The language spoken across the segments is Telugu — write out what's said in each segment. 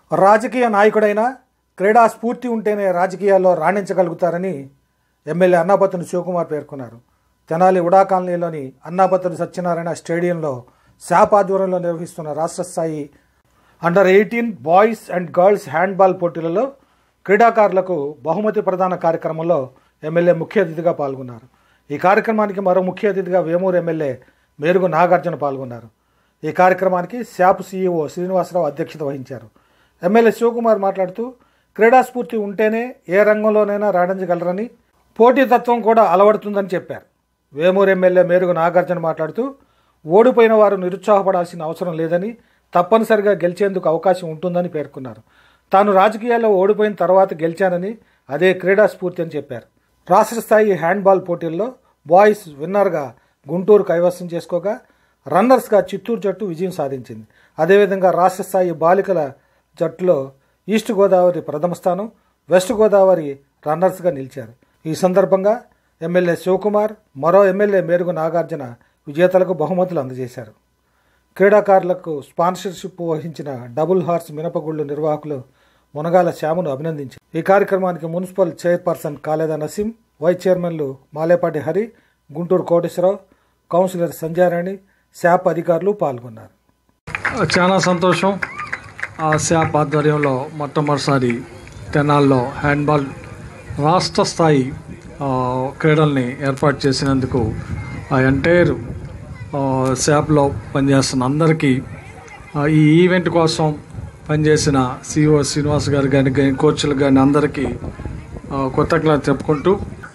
రాజకీయ నాయకుడైనా క్రీడా స్ఫూర్తి ఉంటేనే రాజకీయాల్లో రాణించగలుగుతారని ఎమ్మెల్యే అన్నాపత్తుని శివకుమార్ పేర్కొన్నారు తెనాలి ఉడా కాలనీలోని అన్నాపత్తుని సత్యనారాయణ స్టేడియంలో శాప్ ఆధ్వర్యంలో నిర్వహిస్తున్న రాష్ట్ర స్థాయి under eighteen boys and girls handball పోటీలలో క్రీడాకారులకు బహుమతి ప్రదాన కార్యక్రమంలో ఎమ్మెల్యే ముఖ్య అతిథిగా పాల్గొన్నారు ఈ కార్యక్రమానికి మరో ముఖ్య అతిథిగా వేమూరు ఎమ్మెల్యే మేరుగు నాగార్జున పాల్గొన్నారు ఈ కార్యక్రమానికి శాప్ సీఈఓ శ్రీనివాసరావు అధ్యక్షత వహించారు ఎమ్మెల్యే శివకుమార్ మాట్లాడుతూ క్రీడా స్ఫూర్తి ఉంటేనే ఏ రంగంలోనైనా రాణించగలరని పోటీతత్వం కూడా అలవడుతుందని చెప్పారు వేమూరు ఎమ్మెల్యే మేరుగు నాగార్జున మాట్లాడుతూ ఓడిపోయిన వారు నిరుత్సాహపడాల్సిన అవసరం లేదని తప్పనిసరిగా గెలిచేందుకు అవకాశం ఉంటుందని పేర్కొన్నారు తాను రాజకీయాల్లో ఓడిపోయిన తర్వాత గెలిచానని అదే క్రీడా స్ఫూర్తి అని చెప్పారు రాష్ట్ర స్థాయి హ్యాండ్బాల్ పోటీల్లో బాయ్స్ విన్నర్గా గుంటూరు కైవసం చేసుకోగా రన్నర్స్గా చిత్తూరు జట్టు విజయం సాధించింది అదేవిధంగా రాష్ట్ర స్థాయి బాలికల జట్టులో ఈస్ట్ గోదావరి ప్రథమ స్థానం వెస్ట్ గోదావరి రన్నర్స్గా నిలిచారు ఈ సందర్భంగా ఎమ్మెల్యే శివకుమార్ మరో ఎమ్మెల్యే మేరుగు నాగార్జున విజేతలకు బహుమతులు అందజేశారు క్రీడాకారులకు స్పాన్సర్షిప్ వహించిన డబుల్ హార్స్ మినపగుళ్ళు నిర్వాహకులు మునగాల శ్యామును అభినందించారు ఈ కార్యక్రమానికి municipal chairperson Khaleda Naseem vice చైర్మన్లు మాలేపాటి హరి గుంటూరు కోటేశ్వరరావు కౌన్సిలర్ సంజయారాణి శాప్ అధికారులు పాల్గొన్నారు చాలా సంతోషం ఆ శాప్ ఆధ్వర్యంలో మొట్టమొదటిసారి తెనాల్లో హ్యాండ్బాల్ రాష్ట్ర స్థాయి ఆ, క్రీడల్ని ఏర్పాటు చేసినందుకు ఆ ఎంటైర్ శాప్లో పనిచేస్తున్న అందరికీ ఆ, ఈ ఈవెంట్ కోసం పనిచేసిన సిఇఓ శ్రీనివాస్ గారు కానీ కోచ్లు కానీ అందరికీ ఆ, కృతజ్ఞతలు చెప్పుకుంటూ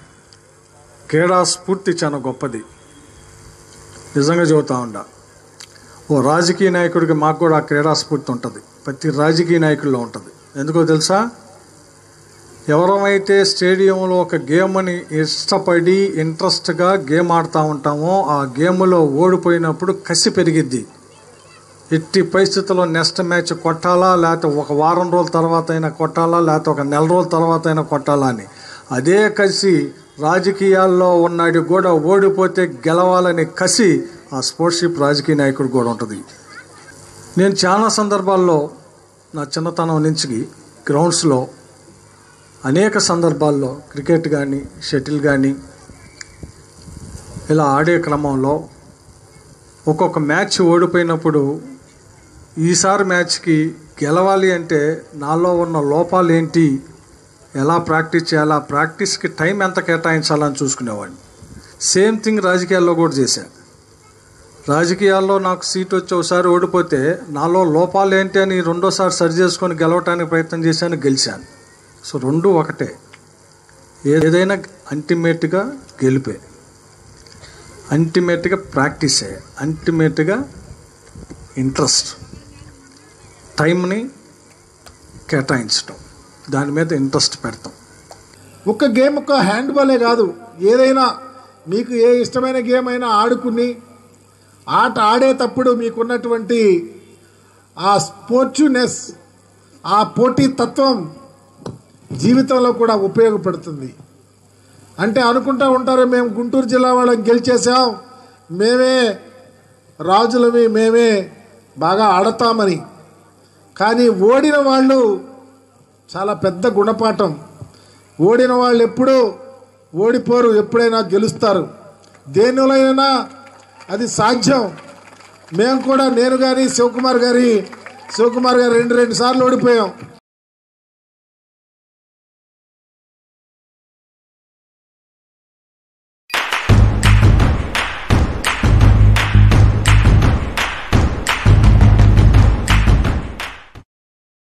క్రీడా స్ఫూర్తి చాలా గొప్పది నిజంగా చెబుతా ఉండా ఓ రాజకీయ నాయకుడికి మాకు కూడా ఆ క్రీడా స్ఫూర్తి ఉంటుంది ప్రతి రాజకీయ నాయకుల్లో ఉంటుంది ఎందుకో తెలుసా ఎవరమైతే స్టేడియంలో ఒక గేమ్ని ఇష్టపడి ఇంట్రెస్ట్గా గేమ్ ఆడుతూ ఉంటామో ఆ గేమ్లో ఓడిపోయినప్పుడు కసి పెరిగిద్ది ఎట్టి పరిస్థితుల్లో నెక్స్ట్ మ్యాచ్ కొట్టాలా లేకపోతే ఒక వారం రోజుల తర్వాత అయినా కొట్టాలా లేకపోతే ఒక నెల రోజుల తర్వాత అయినా కొట్టాలా అని అదే కసి రాజకీయాల్లో ఉన్నాడు కూడా ఓడిపోతే గెలవాలని కసి ఆ స్పోర్ట్షిప్ రాజకీయ నాయకుడు కూడా ఉంటుంది నేను చాలా సందర్భాల్లో నా చిన్నతనం నుంచి గ్రౌండ్స్లో అనేక సందర్భాల్లో క్రికెట్ కానీ షటిల్ కానీ ఇలా ఆడే క్రమంలో ఒక్కొక్క మ్యాచ్ ఓడిపోయినప్పుడు ఈసారి మ్యాచ్కి గెలవాలి అంటే నాలో ఉన్న లోపాలు ఏంటి ఎలా ప్రాక్టీస్ చేయాలా ప్రాక్టీస్కి టైం ఎంత కేటాయించాలని చూసుకునేవాడిని సేమ్ థింగ్ రాజకీయాల్లో కూడా చేశాను రాజకీయాల్లో నాకు సీట్ వచ్చి ఒకసారి ఓడిపోతే నాలో లోపాలు ఏంటి అని రెండోసారి సరి చేసుకొని గెలవటానికి ప్రయత్నం చేశాను గెలిచాను సో రెండు ఒకటే ఏదైనా అల్టిమేట్గా గెలిపే అల్టిమేట్గా ప్రాక్టీసే అల్టిమేట్గా ఇంట్రెస్ట్ టైంని కేటాయించడం దాని మీద ఇంట్రెస్ట్ పెడతాం ఒక్క గేమ్ ఒక్క హ్యాండ్బాలే కాదు ఏదైనా మీకు ఏ ఇష్టమైన గేమ్ అయినా ఆడుకుని ఆట ఆడేటప్పుడు మీకున్నటువంటి ఆ స్పోర్చునెస్ ఆ పోటీ తత్వం జీవితంలో కూడా ఉపయోగపడుతుంది అంటే అనుకుంటా ఉంటారు మేము గుంటూరు జిల్లా వాళ్ళని గెలిచేసాం మేమే రాజులవి మేమే బాగా ఆడతామని కానీ ఓడిన వాళ్ళు చాలా పెద్ద గుణపాఠం ఓడిన వాళ్ళు ఎప్పుడూ ఓడిపోరు ఎప్పుడైనా గెలుస్తారు దేనిలోనైనా అది సాధ్యం మేము కూడా నేను కానీ శివకుమార్ గారి శివకుమార్ గారు రెండు రెండు సార్లు ఓడిపోయాం